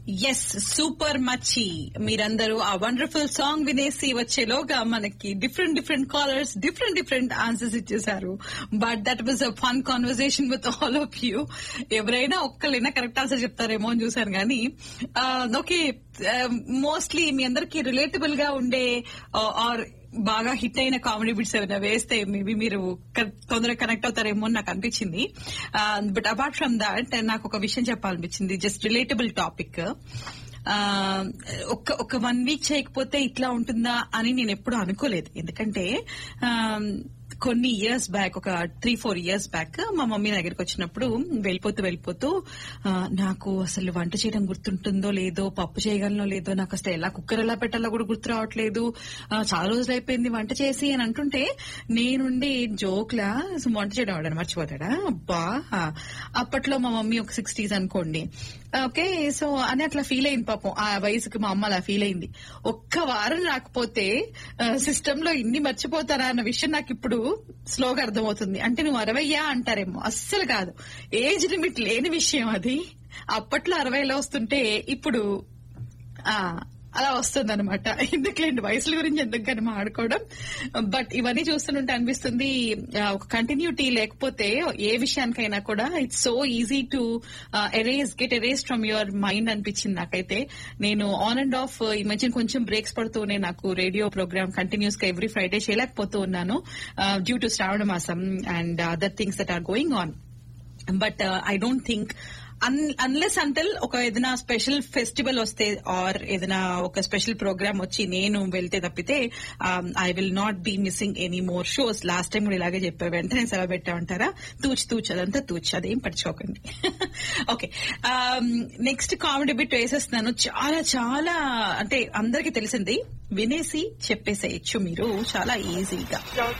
Yes super మచ్చి మీరందరూ ఆ వండర్ఫుల్ సాంగ్ వినేసి వచ్చేలోగా మనకి different different callers different different answers ఇచ్చేసారు but that was a fun conversation with all of you ఎవరైనా ఒక్కళ్ళైనా కరెక్ట్ ఆన్సర్ చెప్తారేమో అని చూసాను కానీ ఓకే మోస్ట్లీ మీ అందరికి రిలేటబుల్ గా ఉండే ఆర్ బాగా హిట్ అయిన కామెడీ బిట్స్ ఏమైనా వేస్తే మేబీ మీరు క- తొందరగా కనెక్ట్ అవుతారేమో అని నాకు అనిపించింది బట్ అపార్ట్ ఫ్రమ్ దాట్ నాకు ఒక విషయం చెప్పాలనిపించింది జస్ట్ రిలేటబుల్ టాపిక్ ఒక ఒక వన్ వీక్ చేయకపోతే ఇట్లా ఉంటుందా అని నేను ఎప్పుడు అనుకోలేదు ఎందుకంటే ఆ, కొన్ని ఇయర్స్ బ్యాక్ ఒక త్రీ ఫోర్ ఇయర్స్ బ్యాక్ మా మమ్మీ దగ్గరికి వచ్చినప్పుడు వెళ్ళిపోతూ వెళ్ళిపోతూ ఆ, నాకు అసలు వంట చేయడం గుర్తుంటుందో లేదో పప్పు చేయగలనో లేదో నాకు అసలు ఎలా కుక్కర్ ఎలా పెట్టాలో కూడా గుర్తు రావట్లేదు ఆ, చాలా రోజులు అయిపోయింది వంట చేసి అని అంటుంటే నేనుండి జోక్లా అసలు వంట చేయడం వాడని మర్చిపోతాడా అబ్బా అప్పట్లో మా మమ్మీ ఒక సిక్స్టీస్ అనుకోండి ఓకే సో అని అట్లా ఫీల్ అయింది పాపం ఆ వయసుకి మా అమ్మ అలా ఫీల్ అయింది ఒక్క వారం రాకపోతే సిస్టమ్ లో ఇన్ని మర్చిపోతారా అన్న విషయం నాకు ఇప్పుడు స్లోగా అర్థమవుతుంది అంటే నువ్వు అరవయ్యా అంటారేమో అస్సలు కాదు ఏజ్ లిమిట్ లేని విషయం అది అప్పట్లో అరవైలో వస్తుంటే ఇప్పుడు ఆ అలా వస్తుంది అనమాట ఎందుకులేండి వయసుల గురించి ఎందుకు కానీ మాట్లాడుకోవడం బట్ ఇవన్నీ చూస్తుంటే అనిపిస్తుంది ఆ, ఒక కంటిన్యూటీ లేకపోతే ఏ విషయానికైనా కూడా it's so easy to erase get erase from your mind అనిపించింది నాకైతే నేను ఆన్ అండ్ ఆఫ్ ఈ మధ్య కొంచెం బ్రేక్స్ పడుతూనే నాకు రేడియో ప్రోగ్రామ్ కంటిన్యూస్ గా ఎవ్రీ ఫ్రైడే చేయలేకపోతూ ఉన్నాను due to Shravana masam and other things that are going on but I don't think unless until ఒక ఏదైనా స్పెషల్ ఫెస్టివల్ వస్తే ఆర్ ఏదైనా ఒక స్పెషల్ ప్రోగ్రామ్ వచ్చి నేను వెళ్తే తప్పితే I will not be missing any more shows last time కూడా ఇలాగే చెప్పా వెంటనే సెలవు పెట్టామంటారా తూచ్ తూచ్ అదంతా తూచ్ అదేం పట్టించుకోకండి ఓకే నెక్స్ట్ కామెడీ బిట్ వేసేస్తున్నాను చాలా చాలా అంటే అందరికి తెలిసింది వినేసి చెప్పేసేయచ్చు మీరు చాలా ఈజీగా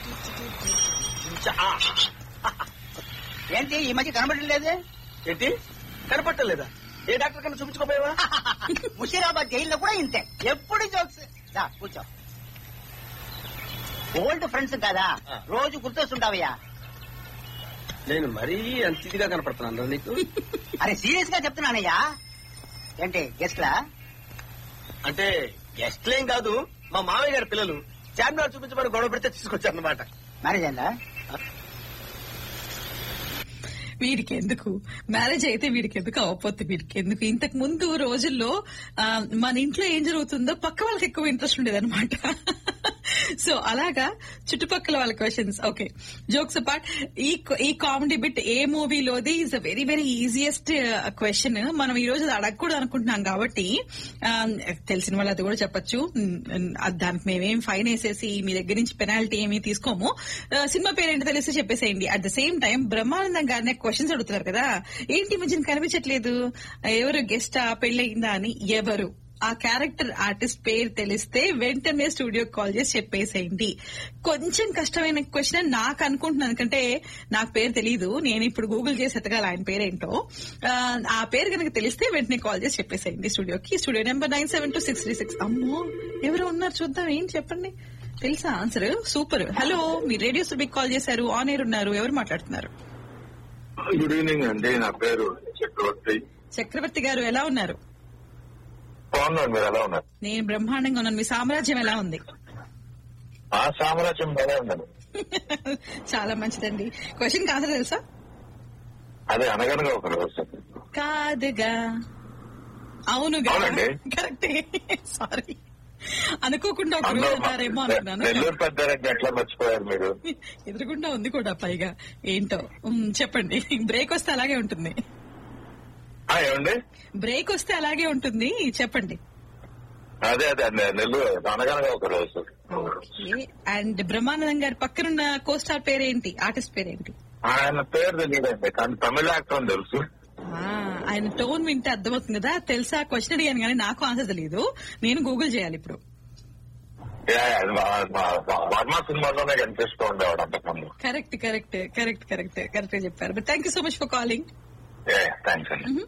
ఏంటి ఈ మధ్య కనబడడం లేదే ఏంటి కనపట్టలేదా ఏ డాక్టర్ కన్నా చూపించుకోపోయావా ముషీరాబాద్ జైల్లో కూడా ఇంతే ఎప్పుడు జోక్స్ దా కూర్చో ఓల్డ్ ఫ్రెండ్స్ కదా ఆ. రోజు గుర్తొస్తుంటావయ్యా నేను మరీ అంత ఇదిగా కనపడుతున్నాను నీకు అరే సీరియస్ గా చెప్తున్నానయ్యా ఏంటి గెస్ట్ లా అంటే గెస్ట్లేం కాదు మా మామయ్య గారి పిల్లలు చార్మినార్ చూపించమని గొడవ పెడితే తీసుకొచ్చారు అనమాట మ్యారేజ్ అయిందా వీడికి ఎందుకు మ్యారేజ్ అయితే వీడికి ఎందుకు అవ్వకపోతే వీడికి ఎందుకు ఇంతకు ముందు రోజుల్లో ఆ, మన ఇంట్లో ఏం జరుగుతుందో పక్క వాళ్ళకి ఎక్కువ ఇంట్రెస్ట్ ఉండేదన్నమాట సో అలాగా చుట్టుపక్కల వాళ్ళ క్వశ్చన్స్ ఓకే జోక్స్ అపార్ట్ ఈ ఈ కామెడీ బిట్ ఏ మూవీలోది is a very very easiest question మనం ఈ రోజు అది అడగకూడదు అనుకుంటున్నాం కాబట్టి ఆ, తెలిసిన వాళ్ళు అది కూడా చెప్పొచ్చు ఉమ్, అది దానికి మేమేం ఫైన్ వేసేసి మీ దగ్గర నుంచి పెనాల్టీ ఏమీ తీసుకోము ఆ, సినిమా పేరేంటో తెలిసి చెప్పేసేయండి at the same time Brahmanandam గారిని క్వశ్చన్స్ అడుగుతున్నారు కదా ఏంటి ఈ మధ్యన కనిపించట్లేదు ఎవరు గెస్టా పెళ్ళయిందా అని ఎవరు ఆ క్యారెక్టర్ ఆర్టిస్ట్ పేరు తెలిస్తే వెంటనే స్టూడియోకి కాల్ చేసి చెప్పేసేయండి కొంచెం కష్టమైన క్వశ్చన్ నాకు అనుకుంటున్నాను ఎందుకంటే నాకు పేరు తెలియదు నేను ఇప్పుడు గూగుల్ చేసి ఎతగాలి ఆయన పేరేంటో ఆ, ఆ పేరు కనుక తెలిస్తే వెంటనే కాల్ చేసి చెప్పేసేయండి స్టూడియోకి studio number nine seven two six three six అమ్మో ఎవరు ఉన్నారు చూద్దాం ఏం చెప్పండి తెలుసా ఆన్సర్ సూపర్ హలో మీరు రేడియో సుబిక్ కాల్ చేశారు ఆన్ ఎయిర్ ఉన్నారు ఎవరు మాట్లాడుతున్నారు గుడ్ ఈవినింగ్ అండి నా పేరు చక్రవర్తి చక్రవర్తి గారు ఎలా ఉన్నారు బాగున్నాను మీరు ఎలా ఉన్నారు నేను బ్రహ్మాండంగా ఉన్నాను మీ సామ్రాజ్యం ఎలా ఉంది ఆ సామ్రాజ్యం ఎలా ఉందండి చాలా మంచిదండి క్వశ్చన్ కాదు తెలుసా అదే అనగనగా ఒక రోజు కాదుగా అవునుగా అవునండి. కరెక్టే సారీ అనుకోకుండా ఒక అందులో రోజు అన్నారేమో అనుకున్నాను నెల్లూరు పెద్దారెడ్డి ఎట్లా మర్చిపోయారు మీరు ఎదురుగుండా ఉంది కూడా పైగా ఏంటో ఉమ్, చెప్పండి బ్రేక్ వస్తే అలాగే ఉంటుంది ఆ, ఏమండి బ్రేక్ వస్తే అలాగే ఉంటుంది చెప్పండి అదే అదే అదే నెల్లూరు అనగనగా ఒక రోజు అండ్ బ్రహ్మానందం గారి పక్కనున్న కోస్టార్ పేరేంటి ఆర్టిస్ట్ పేరేంటి ఆయన పేరు తెలియదండి కానీ తమిళ యాక్టర్ అని తెలుసు ఆ, ఆయన టోన్ వింటే అర్థమవుతుంది కదా తెలుసా క్వశ్చన్ అడిగాను కానీ నాకు ఆన్సర్ తెలియదు నేను గూగుల్ చేయాలి ఇప్పుడు యా, యా, మా- మా- మా వర్మ సినిమాలోనే కనిపిస్తూ ఉండేవాడు అంతకుముందు correct correct correct correct correct గా చెప్పారు but thank you so much for calling thanks అండి